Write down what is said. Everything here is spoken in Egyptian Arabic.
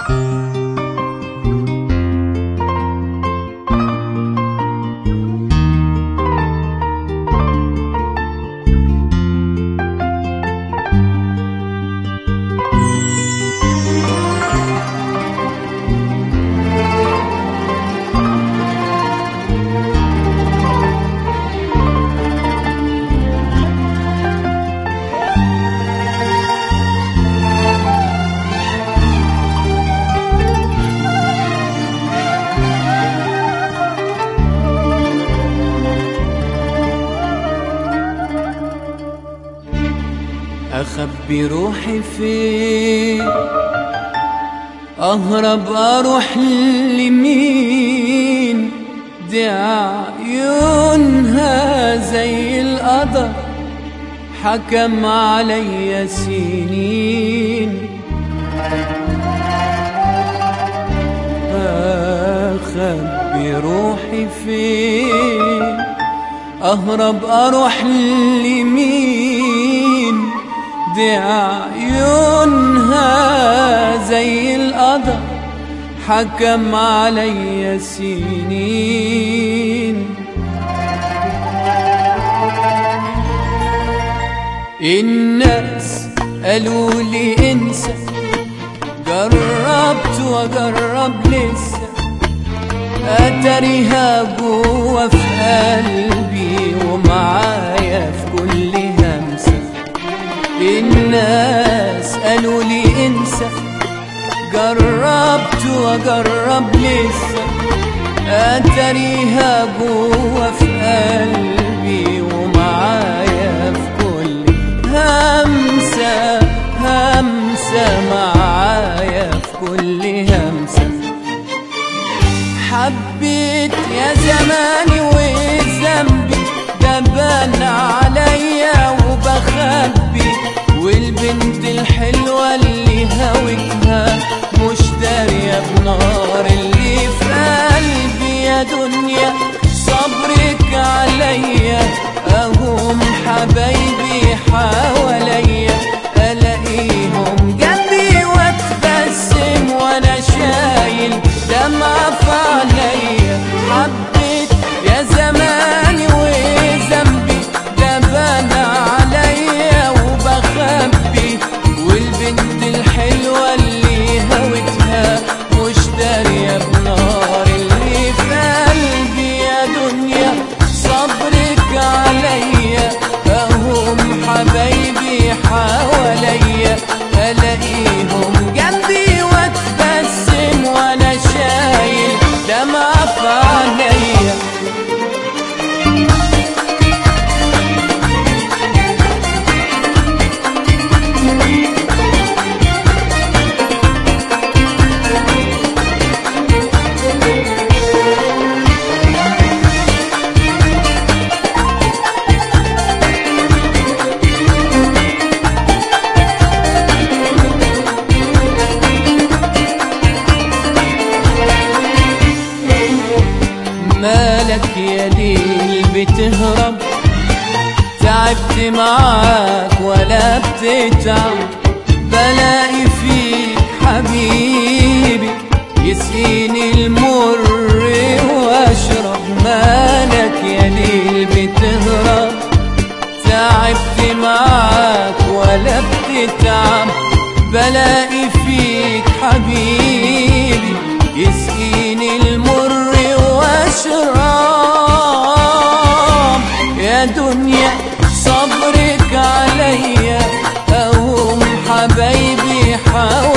أخبي روحي فين أهرب أروح لمين دي عيونها زي القدر حكم علي سنين أخبي روحي فين أهرب أروح لمين دي عيونها زي القدر حكم علي سنين الناس قالوا لي انسى جربت واجرب لسه اتريها جوا في قلبي ومعايا في كل همسه الناس قالوا لي انسى جربت واجرب لسه اتريها جوا في قلبي ومعايا في كل همسه همسه معايا في كل همسه حبيت يا زماني وذنبي ده بان عليا وبخبي والبنت الحلوة اللي هويتها مش دارية بنار اللي في قلبي يا دنيا صبرك عليا اهم حبايبي حواليا الاقيهم جنبي واتبسم وانا شايل دمعة في عينيا حبيت يا زماني وذنبي ده بان عليا وبخبي والبنت الحلوة اللي هوتها مش دارية بنار اللي في قلبي يا دنيا صبرك عليا اهم حبايبي حواليا الاقيهم جنبي واتبسم وانا شايل دمعة في عينيا مالك يا ليل بتهرب تعبت معاك ولا بتتعب بلاقي فيك حبيبي يسقيني المر واشرب مالك يا ليل بتهرب تعبت معاك ولا بتتعب بلاقي فيك حبيبي يسقيني المر واشرب يا دنيا صبرك عليا اهم حبايبي حواليا